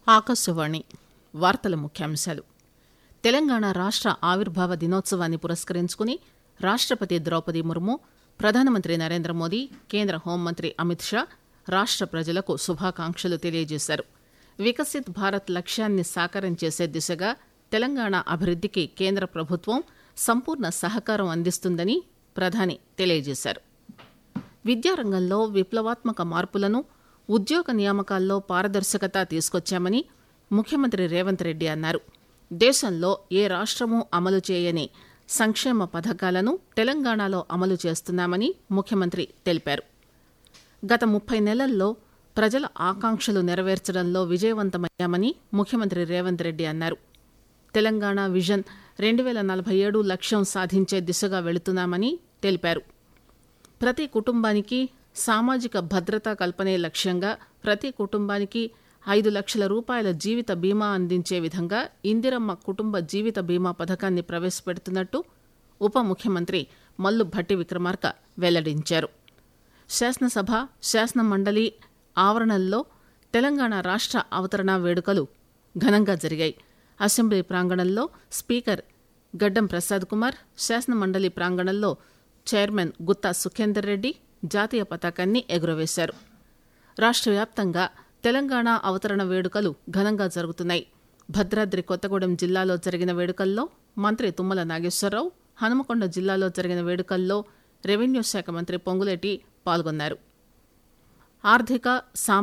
ఆకాశవాణి వార్తల ముఖ్యాంశాలు తెలంగాణ రాష్ట ఆవిర్భావ దినోత్సవాన్ని పురస్కరించుకుని రాష్టపతి ద్రౌపది ముర్ము ప్రధానమంత్రి నరేంద్ర మోదీ కేంద్ర హోంమంత్రి అమిత్ షా రాష్ట ప్రజలకు శుభాకాంక్షలు తెలియజేశారు వికసిత్ భారత్ లక్ష్యాన్ని సాకారం చేసే దిశగా తెలంగాణ అభివృద్దికి కేంద్ర ప్రభుత్వం సంపూర్ణ సహకారం అందిస్తుందని ప్రధాని తెలియజేశారు విద్యారంగంలో విప్లవాత్మక మార్పులను ఉద్యోగ నియామకాల్లో పారదర్శకత తీసుకొచ్చామని ముఖ్యమంత్రి రేవంత్ రెడ్డి అన్నారు దేశంలో ఏ రాష్టమూ అమలు చేయని సంక్షేమ పథకాలను తెలంగాణలో అమలు చేస్తున్నామని ముఖ్యమంత్రి తెలిపారు గత ముప్పై నెలల్లో ప్రజల ఆకాంక్షలు నెరవేర్చడంలో విజయవంతమయ్యామని ముఖ్యమంత్రి రేవంత్ రెడ్డి అన్నారు తెలంగాణ విజన్ రెండు వేల నలభై ఏడు లక్ష్యం సాధించే దిశగా వెళుతున్నామని తెలిపారు ప్రతి కుటుంబానికి సామాజిక భద్రత కల్పనే లక్ష్యంగా ప్రతి కుటుంబానికి ఐదు లక్షల రూపాయల జీవిత బీమా అందించే విధంగా ఇందిరమ్మ కుటుంబ జీవిత బీమా పథకాన్ని ప్రవేశపెడుతున్నట్టు ఉప ముఖ్యమంత్రి మల్లు భట్టి విక్రమార్క వెల్లడించారు శాసనసభ శాసన మండలి ఆవరణల్లో తెలంగాణ రాష్ట అవతరణ వేడుకలు ఘనంగా జరిగాయి అసెంబ్లీ ప్రాంగణంలో స్పీకర్ గడ్డం ప్రసాద్ కుమార్ శాసన మండలి ప్రాంగణంలో చైర్మన్ గుత్తా సుఖేందర్ రెడ్డి జాతీయ పతాకాన్ని ఎగురవేశారు రాష్ట్ర వ్యాప్తంగా తెలంగాణ అవతరణ వేడుకలు ఘనంగా జరుగుతున్నాయి భద్రాద్రి కొత్తగూడెం జిల్లాలో జరిగిన వేడుకల్లో మంత్రి తుమ్మల నాగేశ్వరరావు హనుమకొండ జిల్లాలో జరిగిన వేడుకల్లో రెవెన్యూ శాఖ మంత్రి పొంగులేటి పాల్గొన్నారు ఆర్థిక